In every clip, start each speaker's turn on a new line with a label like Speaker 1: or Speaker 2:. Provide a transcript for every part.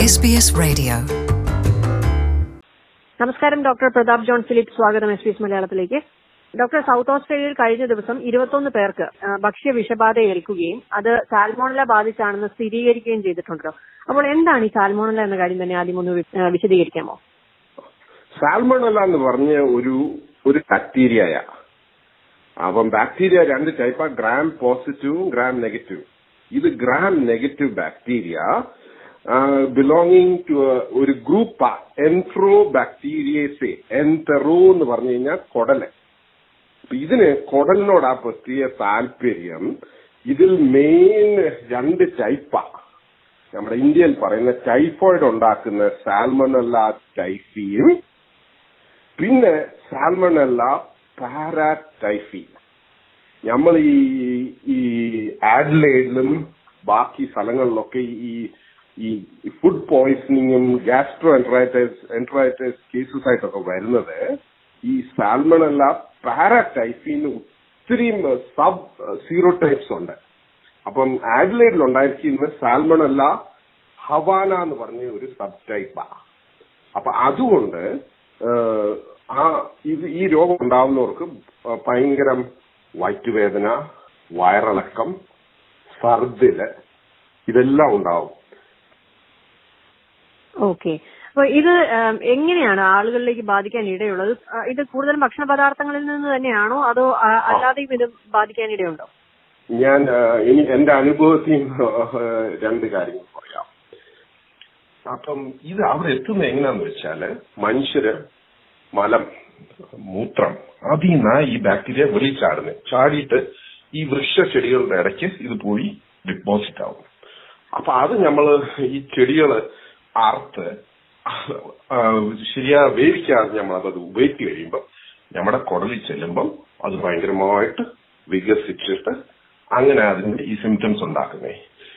Speaker 1: SBS Radio.
Speaker 2: നമസ്കാരം doctor Pratap John Philip സ്വാഗതം S B S മലയാളത്തിലേക്ക് ഡോക്ടർ സൗത്ത് ഓസ്ട്രേലിയയിൽ കഴിഞ്ഞ ദിവസം ഇരുപത്തൊന്ന് പേർക്ക് ആ, ഭക്ഷ്യ വിഷബാധ ഏൽക്കുകയും അത് സാൽമോണല ബാധിച്ചാണെന്ന് സ്ഥിരീകരിക്കുകയും ചെയ്തിട്ടുണ്ടല്ലോ അപ്പോൾ എന്താണ് ഈ സാൽമോണല എന്ന കാര്യം തന്നെ ആദ്യം ഒന്ന് വി- ആ, വിശദീകരിക്കാമോ
Speaker 3: സാൽമണല എന്ന് പറഞ്ഞ ഒരു ഒരു ബാക്ടീരിയയ അപ്പം ബാക്ടീരിയ രണ്ട് ടൈപ്പാ ഗ്രാം പോസിറ്റീവും ഗ്രാം നെഗറ്റീവും ഇത് gram negative bacteria belonging to ഒരു ഗ്രൂപ്പ് എൻട്രോ ബാക്ടീരിയസെ എൻതെറോ എന്ന് പറഞ്ഞു കഴിഞ്ഞാൽ കൊടല് അപ്പൊ ഇതിന് കൊടലിനോടാ പ്രത്യേക താല്പര്യം ഇതിൽ മെയിൻ രണ്ട് ടൈപ്പാ നമ്മുടെ ഇന്ത്യയിൽ പറയുന്ന ടൈഫോയിഡ് ഉണ്ടാക്കുന്ന സാൽമണല്ല ടൈഫിയും പിന്നെ സാൽമണല്ല പാരാടൈഫി നമ്മൾ ഈ ഈ ആഡ്ലൈഡിലും ബാക്കി സ്ഥലങ്ങളിലൊക്കെ ഈ ഈ ഫുഡ് പോയിസണിങ്ങും ഗ്യാസ്ട്രോ എൻട്രൈറ്റൈസ് എൻട്രൈറ്റൈസ് കേസസ് ആയിട്ടൊക്കെ വരുന്നത് ഈ സാൽമണല്ല പാരാടൈഫിന്ന് ഒത്തിരി സബ് സീറോ ടൈപ്സ് ഉണ്ട് അപ്പം ആഡ്ലൈഡിൽ ഉണ്ടായിരിക്കുന്നത് സാൽമണല്ല ഹവാന എന്ന് പറഞ്ഞ ഒരു സബ് ടൈപ്പാ അപ്പൊ അതുകൊണ്ട് ഏഹ്, ആ ഇത് ഈ രോഗം ഉണ്ടാവുന്നവർക്ക് ഭയങ്കരം വയറ്റുവേദന വയറിളക്കം ഛർദില് ഇതെല്ലാം ഉണ്ടാവും
Speaker 2: ഓക്കെ അപ്പൊ ഇത് ആം, എങ്ങനെയാണ് ആളുകളിലേക്ക് ബാധിക്കാൻ ഇടയുള്ളത് ആ, ഇത് കൂടുതലും ഭക്ഷണ പദാർത്ഥങ്ങളിൽ നിന്ന് തന്നെയാണോ അതോ ആ, അല്ലാതെയും ഇത് ബാധിക്കാൻ ഇടയുണ്ടോ
Speaker 3: ഞാൻ ഏഹ്, ഇനി എന്റെ അനുഭവത്തിൽ നിന്ന്, ഏഹ്, രണ്ട് കാര്യങ്ങൾ പറയാം അപ്പം ഇത് അവിടെ എത്തുന്നത് എങ്ങനെയാന്ന് വെച്ചാല് മനുഷ്യര് മലം മൂത്രം അതിൽ നിന്നാ ഈ ബാക്ടീരിയ വെളി ചാടുന്നത് ചാടിയിട്ട് ഈ വൃക്ഷ ചെടികളുടെ ഇടയ്ക്ക് ഇത് പോയി ഡിപ്പോസിറ്റ് ആവും അപ്പൊ അത് നമ്മള് ഈ ചെടികള് അറുത്ത് ആ, ശരിയാ വേവിക്കാതെ നമ്മൾ അത് ഉപയോഗിച്ച് കഴിയുമ്പോൾ നമ്മുടെ കുടലിൽ ചെല്ലുമ്പം അത് ഭയങ്കരമായിട്ട് വികസിച്ചിട്ട് അങ്ങനെ അതിന്റെ ഈ സിംറ്റംസ് ഉണ്ടാക്കുന്നേ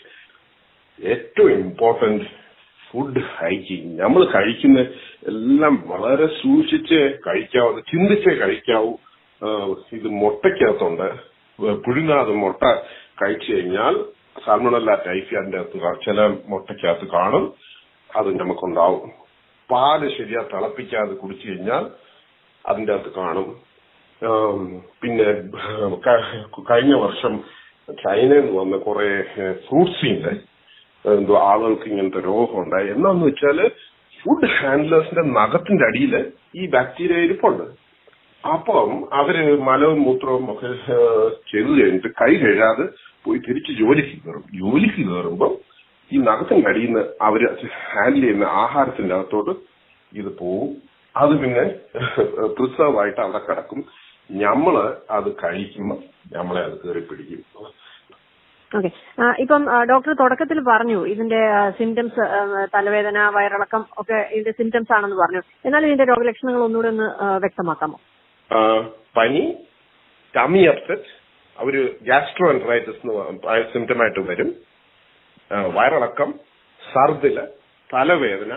Speaker 3: ഏറ്റവും ഇമ്പോർട്ടന്റ് ഫുഡ് ഹൈജീൻ നമ്മൾ കഴിക്കുന്ന എല്ലാം വളരെ സൂക്ഷിച്ച് കഴിക്കാവൂ ചിന്തിച്ചേ കഴിക്കാവൂ ആഹ് ഇത് മുട്ടയ്ക്കകത്തുണ്ട് പുഴുങ്ങാതെ മുട്ട കഴിച്ചു കഴിഞ്ഞാൽ സാൽമണല്ല ടൈഫി അതിന്റെ അകത്ത് കാ- ചില മുട്ടയ്ക്കകത്ത് കാണും അത് നമുക്കുണ്ടാവും പാല് ശരിയാ തിളപ്പിക്കാതെ കുടിച്ചു കഴിഞ്ഞാൽ അതിന്റെ അകത്ത് കാണും ആം, പിന്നെ ക- കഴിഞ്ഞ വർഷം ചൈനയിൽ നിന്ന് വന്ന കുറെ ഫ്രൂട്ട്സിന്റെ എന്തോ ആളുകൾക്ക് ഇങ്ങനത്തെ രോഗം ഉണ്ടായി എന്നാന്ന് വെച്ചാല് ഫുഡ് ഹാൻഡ്ലേഴ്സിന്റെ നഖത്തിന്റെ അടിയിൽ ഈ ബാക്ടീരിയ ഇരിപ്പുണ്ട് അപ്പം അവര് മലവും മൂത്രവും ഒക്കെ ഏഹ്, ചെയ്തു കഴിഞ്ഞിട്ട് കൈ കഴുകാതെ പോയി തിരിച്ച് ജോലിക്ക് കയറും ജോലിക്ക് കയറുമ്പോൾ ഈ നഖത്തിന്റെ അടിയിൽ നിന്ന് അവര് ഹാൻഡിൽ ചെയ്യുന്ന ആഹാരത്തിന്റെ അകത്തോട്ട് ഇത് പോവും അത് പിന്നെ പ്രിസർവ് ആയിട്ട് അവിടെ കിടക്കും ഞമ്മള് അത് കഴിക്കുമ്പോൾ നമ്മളെ അത് കയറി പിടിക്കും
Speaker 2: ഓക്കെ ഇപ്പം ആ, ഡോക്ടർ തുടക്കത്തിൽ പറഞ്ഞു ഇതിന്റെ സിംറ്റംസ് തലവേദന വയറിളക്കം ഒക്കെ ഇതിന്റെ സിംറ്റംസ് ആണെന്ന് പറഞ്ഞു എന്നാൽ ഇതിന്റെ രോഗലക്ഷണങ്ങൾ ഒന്നുകൂടെ ഒന്ന് ആ, വ്യക്തമാക്കാമോ
Speaker 3: ആ, പനി ടമി അപ്സെറ്റ് അവര് ഗ്യാസ്ട്രോ എൻട്രൈറ്റിസ് സിംറ്റമായിട്ട് വരും ആ, വയറിളക്കം ഛർദില് തലവേദന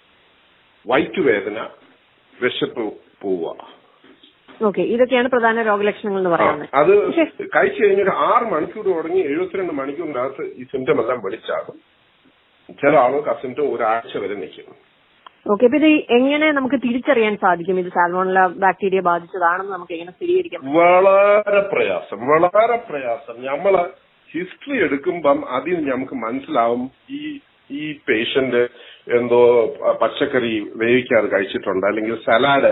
Speaker 3: വയറ്റുവേദന വിശപ്പ് പോവുക
Speaker 2: ഓക്കെ ഇതൊക്കെയാണ് പ്രധാന രോഗലക്ഷണങ്ങൾ എന്ന്
Speaker 3: ആ,
Speaker 2: പറയുന്നത്
Speaker 3: അത്
Speaker 2: പക്ഷേ
Speaker 3: കഴിച്ചു കഴിഞ്ഞ ഒരു ആറ് മണിക്കൂർ തുടങ്ങി എഴുപത്തിരണ്ട് മണിക്കൂറിനകത്ത് ഈ സിംറ്റം എല്ലാം വെളിച്ചാകും ചില ആളുകൾക്ക് ആ സിംറ്റം ഒരാഴ്ച വരെ നിൽക്കും
Speaker 2: ഓക്കെ അപ്പൊ ഇത് എങ്ങനെ നമുക്ക് തിരിച്ചറിയാൻ സാധിക്കും ഇത് സാൽമോണല ബാക്ടീരിയ ബാധിച്ചതാണെന്ന് നമുക്ക് എങ്ങനെ സ്ഥിരീകരിക്കാം
Speaker 3: വളരെ പ്രയാസം വളരെ പ്രയാസം നമ്മള് ഹിസ്റ്ററി എടുക്കുമ്പം അതിൽ നമുക്ക് മനസ്സിലാവും ഈ ഈ പേഷ്യന്റ് എന്തോ പച്ചക്കറി വേവിക്കാതെ കഴിച്ചിട്ടുണ്ട് അല്ലെങ്കിൽ സലാഡ്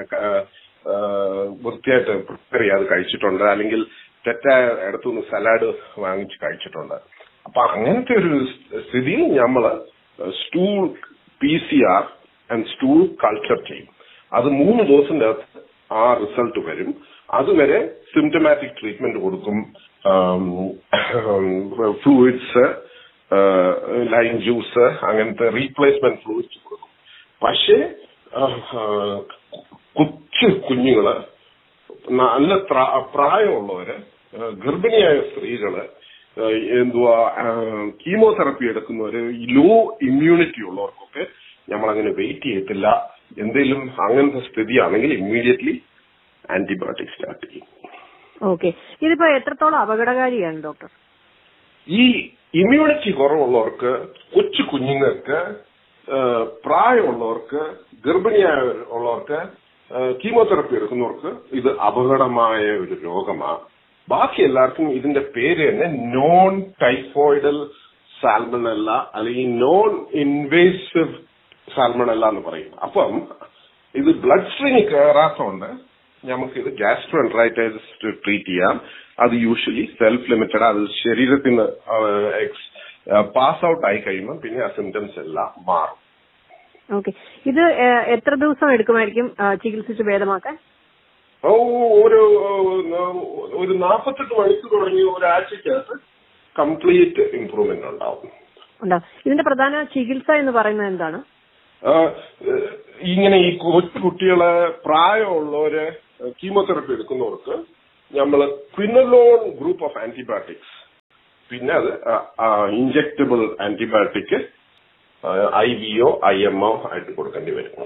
Speaker 3: വൃത്തിയായിട്ട് പ്രിപ്പയർ ചെയ്യാതെ കഴിച്ചിട്ടുണ്ട് അല്ലെങ്കിൽ തെറ്റായ ഇടത്തുനിന്ന് സലാഡ് വാങ്ങിച്ച് കഴിച്ചിട്ടുണ്ട് അപ്പൊ അങ്ങനത്തെ ഒരു സ്ഥിതിയിൽ നമ്മള് stool P C R and stool culture ചെയ്യും അത് മൂന്ന് ദിവസത്തിന്റെ അകത്ത് ആ റിസൾട്ട് വരും അതുവരെ സിംറ്റമാറ്റിക് ട്രീറ്റ്മെന്റ് കൊടുക്കും ഫ്ലൂയിഡ്സ് ലൈം ജ്യൂസ് അങ്ങനത്തെ റീപ്ലേസ്മെന്റ് ഫ്ലൂയിഡ്സ് കൊടുക്കും പക്ഷേ ആ, ആ, കൊച്ചു കുഞ്ഞുങ്ങള് നല്ല പ്രാ- പ്രായമുള്ളവര് ആ, ഗർഭിണിയായ സ്ത്രീകള് ആ, എന്തുവാ കീമോതെറപ്പി എടുക്കുന്നവര് ലോ ഇമ്മ്യൂണിറ്റി ഉള്ളവർക്കൊക്കെ നമ്മളങ്ങനെ വെയിറ്റ് ചെയ്യത്തില്ല എന്തെങ്കിലും അങ്ങനത്തെ സ്ഥിതിയാണെങ്കിൽ ഇമ്മീഡിയറ്റ്ലി ആന്റിബയോട്ടിക് സ്റ്റാർട്ട് ചെയ്യും
Speaker 2: ഓക്കെ ഇതിപ്പോ എത്രത്തോളം അപകടകാരിയാണ് ഡോക്ടർ
Speaker 3: ഈ ഇമ്മ്യൂണിറ്റി കുറവുള്ളവർക്ക് കൊച്ചു കുഞ്ഞുങ്ങൾക്ക് പ്രായമുള്ളവർക്ക് ഗർഭിണിയായ ഉള്ളവർക്ക് കീമോതെറപ്പി എടുക്കുന്നവർക്ക് ഇത് അപകടമായ ഒരു രോഗമാണ് ബാക്കി എല്ലാവർക്കും ഇതിന്റെ പേര് തന്നെ നോൺ ടൈഫോയിഡൽ സാൽമണല്ല അല്ലെങ്കിൽ നോൺ ഇൻവേസീവ് സാൽമണല്ല എന്ന് പറയും അപ്പം ഇത് ബ്ലഡ് സ്ട്രീമിൽ കയറാത്തതുകൊണ്ട് നമുക്ക് ഇത് ഗ്യാസ്ട്രോ എൻട്രൈറ്റൈറ്റിസ് ട്രീറ്റ് ചെയ്യാം അത് യൂഷ്വലി സെൽഫ് ലിമിറ്റഡ് അത് ശരീരത്തിൽ നിന്ന് പാസ് ഔട്ട് ആയി കഴിയുമ്പോൾ പിന്നെ ആ സിംറ്റംസ് എല്ലാം മാറും
Speaker 2: ഓക്കെ ഇത് ഏഹ്, എത്ര ദിവസം എടുക്കുമായിരിക്കും ആ, ചികിത്സിച്ച് ഭേദമാക്കാൻ
Speaker 3: ഓ, ഒരു ഏഹ്, ഒരു നാൽപ്പത്തെട്ട് മണിക്കൂർ തുടങ്ങി ഒരാഴ്ചക്കകത്ത് കംപ്ലീറ്റ് ഇംപ്രൂവ്മെന്റ് ഉണ്ടാവും
Speaker 2: ഉണ്ടാവും ഇതിന്റെ പ്രധാന ചികിത്സ എന്ന് പറയുന്നത് എന്താണ്
Speaker 3: ആ, ഏഹ്, ഇങ്ങനെ ഈ കൊച്ചു കുട്ടികളെ പ്രായമുള്ളവര് കീമോതെറപ്പി എടുക്കുന്നവർക്ക് നമ്മൾ ക്വിനലോൺ ഗ്രൂപ്പ് ഓഫ് ആന്റിബയോട്ടിക്സ് പിന്നെ അത് ഇഞ്ചക്റ്റബിൾ ആന്റിബയോട്ടിക് ഐ വിഒ ഐ എംഒ ആയിട്ട് കൊടുക്കേണ്ടി വരും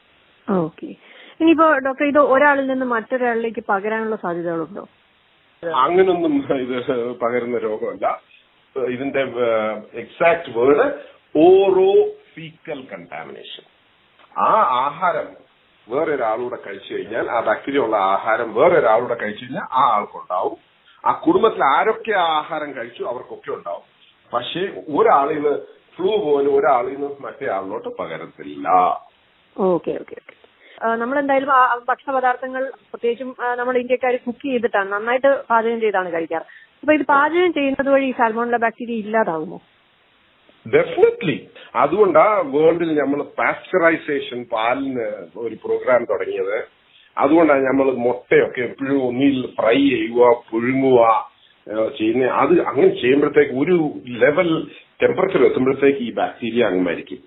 Speaker 2: ഓക്കെ ഇനിയിപ്പോ ഡോക്ടർ ഇത് ഒരാളിൽ നിന്ന് മറ്റൊരാളിലേക്ക് പകരാനുള്ള സാധ്യതകളുണ്ടോ
Speaker 3: അങ്ങനൊന്നും ഇത് പകരുന്ന രോഗമല്ല ഇതിന്റെ exact word oro faecal contamination ആ ആഹാരം വേറൊരാളൂടെ കഴിച്ചു കഴിഞ്ഞാൽ ആ ബാക്ടീരിയ ഉള്ള ആഹാരം വേറൊരാളൂടെ കഴിച്ചു കഴിഞ്ഞാൽ ആ ആൾക്കുണ്ടാവും ആ കുടുംബത്തിൽ ആരൊക്കെ ആ ആഹാരം കഴിച്ചു അവർക്കൊക്കെ ഉണ്ടാവും പക്ഷേ ഒരാളിൽ നിന്ന് ഫ്ലൂ പോലും ഒരാളിൽ നിന്ന് മറ്റേ ആളിലോട്ട് പകരത്തില്ല
Speaker 2: ഓക്കെ ഓക്കെ ഓക്കെ നമ്മൾ എന്തായാലും ആ ഭക്ഷണ പദാർത്ഥങ്ങൾ പ്രത്യേകിച്ചും ആ, നമ്മൾ ഇന്ത്യക്കാർ കുക്ക് ചെയ്തിട്ടാണ് നന്നായിട്ട് പാചകം ചെയ്താണ് കഴിക്കാറ് അപ്പൊ ഇത് പാചകം ചെയ്യുന്നത് വഴി സാൽമോണില ബാക്ടീരിയ ഇല്ലാതാവുമോ
Speaker 3: ഡെഫിനറ്റ്ലി അതുകൊണ്ടാ വേൾഡിൽ നമ്മൾ പാസ്ചറൈസേഷൻ പാലിന് ഒരു പ്രോഗ്രാം തുടങ്ങിയത് അതുകൊണ്ടാണ് നമ്മൾ മുട്ടയൊക്കെ എപ്പോഴും ഒന്നിൽ ഫ്രൈ ചെയ്യുക പുഴുങ്ങുക ചെയ്യുന്ന അത് അങ്ങനെ ചെയ്യുമ്പോഴത്തേക്ക് ഒരു ലെവൽ ടെമ്പറേച്ചർ എത്തുമ്പോഴത്തേക്ക് ഈ ബാക്ടീരിയ അങ്ങ് മരിക്കും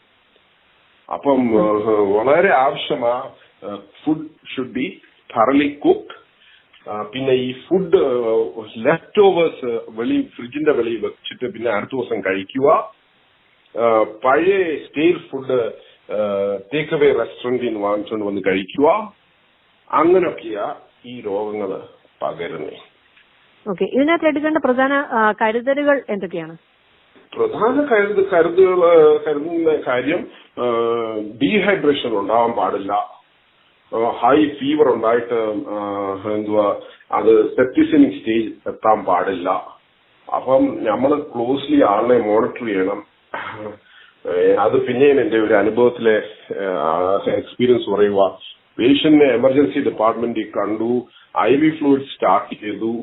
Speaker 3: അപ്പം ഏഹ്, വളരെ ആവശ്യമാ food should be thoroughly cooked പിന്നെ ഈ ഫുഡ് ലെഫ്റ്റ് ഓവേഴ്സ് വെളി ഫ്രിഡ്ജിന്റെ വെളിയിൽ വെച്ചിട്ട് പിന്നെ അടുത്ത ദിവസം കഴിക്കുക ആ, പഴയ സ്റ്റേൽ ഫുഡ് ടേക്ക് അവേ റെസ്റ്റോറന്റിൽ നിന്ന് വാങ്ങിച്ചുകൊണ്ട് വന്ന് കഴിക്കുക അങ്ങനെയൊക്കെയാ ഈ രോഗങ്ങൾ പകരുന്നത്
Speaker 2: ഓക്കെ ഇതിനകത്ത് എടുക്കേണ്ട പ്രധാന ആ, കരുതലുകൾ എന്തൊക്കെയാണ്
Speaker 3: പ്രധാന കരുത് കരുതുകൾ കരുതുന്ന കാര്യം ഡീഹൈഡ്രേഷൻ ഉണ്ടാവാൻ പാടില്ല ഹൈ ഫീവർ ഉണ്ടായിട്ട് ആ, എന്തുവാ അത് സെപ്റ്റിസിനിക് സ്റ്റേജ് എത്താൻ പാടില്ല അപ്പം നമ്മൾ ക്ലോസ്ലി ആളിനെ മോണിറ്റർ ചെയ്യണം ഏഹ് അത് പിന്നെയും എന്റെ ഒരു അനുഭവത്തിലെ എക്സ്പീരിയൻസ് പറയുക പേഷ്യന്റിനെ എമർജൻസി ഡിപ്പാർട്ട്മെന്റിൽ കണ്ടു ഐ വി ഫ്ലൂയിഡ് സ്റ്റാർട്ട് ചെയ്തു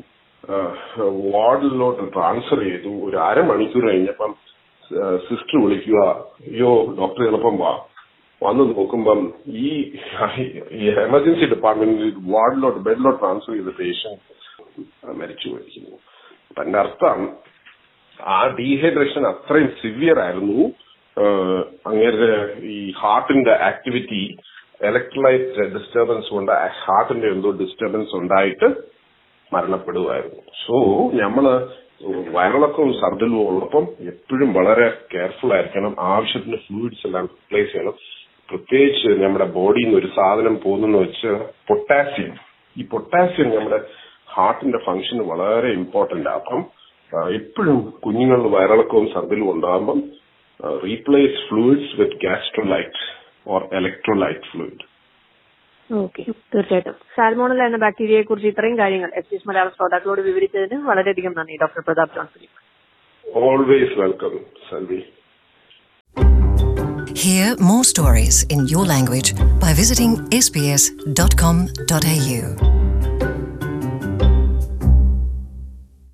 Speaker 3: വാർഡിലോട്ട് ട്രാൻസ്ഫർ ചെയ്തു ഒരു അരമണിക്കൂർ കഴിഞ്ഞപ്പം സിസ്റ്റർ വിളിക്കുക അയ്യോ ഡോക്ടർ എളുപ്പം വാ വന്ന് നോക്കുമ്പം ഈ എമർജൻസി ഡിപ്പാർട്ട്മെന്റിൽ വാർഡിലോട്ട് ബെഡിലോട്ട് ട്രാൻസ്ഫർ ചെയ്ത പേഷ്യന്റ് മരിച്ചു പോയിരിക്കുന്നു അപ്പൊ എന്റെ അർത്ഥം ആ ഡീഹൈഡ്രേഷൻ അത്രയും സിവിയർ ആയിരുന്നു ഏഹ് അങ്ങേരുടെ ഈ ഹാർട്ടിന്റെ ആക്ടിവിറ്റി ഇലക്ട്രോലൈറ്റ് ഡിസ്റ്റർബൻസ് കൊണ്ട് ഹാർട്ടിന്റെ എന്തോ ഡിസ്റ്റർബൻസ് ഉണ്ടായിട്ട് മരണപ്പെടുമായിരുന്നു സോ നമ്മള് വയറിളക്കവും സർദിലും ഉള്ളപ്പം എപ്പോഴും വളരെ കെയർഫുൾ ആയിരിക്കണം ആവശ്യത്തിന് ഫ്ലൂയിഡ്സ് എല്ലാം റിപ്ലേസ് ചെയ്യണം പ്രത്യേകിച്ച് നമ്മുടെ ബോഡിയിൽ നിന്ന് ഒരു സാധനം പോകുന്നെന്ന് വെച്ച് പൊട്ടാസ്യം ഈ പൊട്ടാസ്യം നമ്മുടെ ഹാർട്ടിന്റെ ഫംഗ്ഷന് വളരെ ഇമ്പോർട്ടന്റ് അപ്പം എപ്പോഴും കുഞ്ഞുങ്ങളിൽ വയറിളക്കവും സർദിലും ഉണ്ടാകുമ്പം replace fluids with gastrolyte or electrolyte fluid
Speaker 2: okay തീർച്ചയായിട്ടും സാൽമോണല എന്ന ബാക്ടീരിയയെ കുറിച്ച് ഇത്രയും കാര്യങ്ങൾ എസ് എസ് മലയാള ശ്രോതാക്കളോട് വിവരിച്ചതിന് വളരെയധികം നന്ദി doctor Pratap John Philip
Speaker 3: always welcome Salvi
Speaker 1: Hear more stories in your language by visiting sbs.com.au.